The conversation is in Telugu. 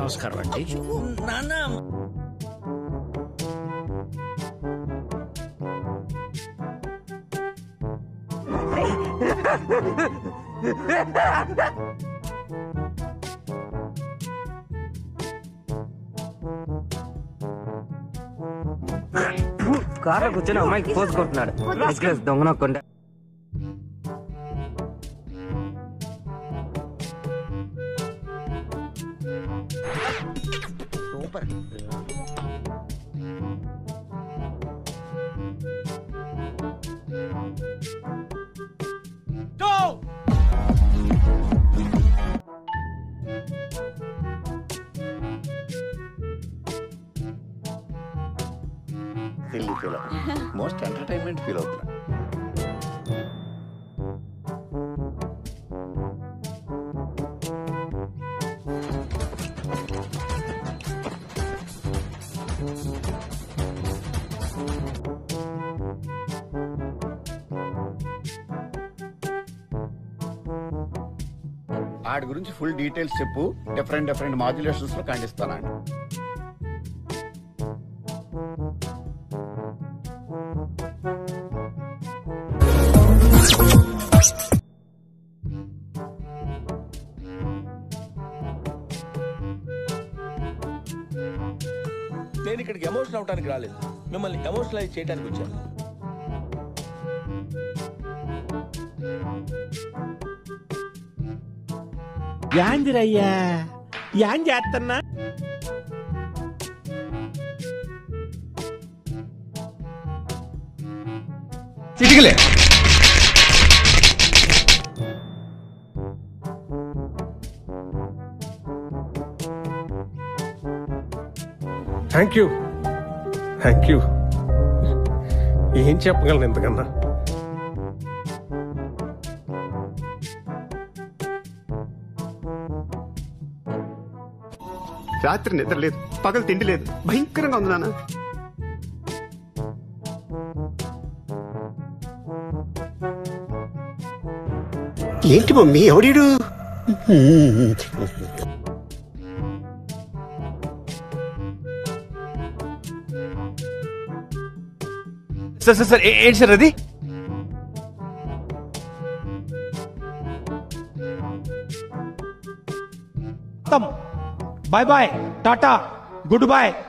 నమస్కారం అండి నాన్న కార్లో కూర్చొని అమ్మాయికి పోజ్ కొడుతున్నాడు నెక్లెస్ దొంగ నొక్కుంటే feel feel most entertainment feel అవుతున్నా వాడి గురించి ఫుల్ డీటెయిల్స్ చెప్పు డిఫరెంట్ డిఫరెంట్ మాడ్యులేషన్స్ లో ఖండిస్తానండి నేను ఇక్కడికి ఎమోషన్ అవడానికి రాలేదు మిమ్మల్ని ఎమోషనలైజ్ చేయడానికి వచ్చాను యాందిరయ్యా యాన్ చేస్తున్నా చిటికలే థ్యాంక్ యూ థ్యాంక్ యూ ఏం చెప్పగలను ఇంతకన్నా రాత్రి నిద్ర లేదు పగలు తిండి లేదు భయంకరంగా ఉంది నాన్న ఏంటి మమ్మీ ఎవడీడు సార్ సార్ సార్ ఏ- ఏంటి సార్ అది bye bye tata good bye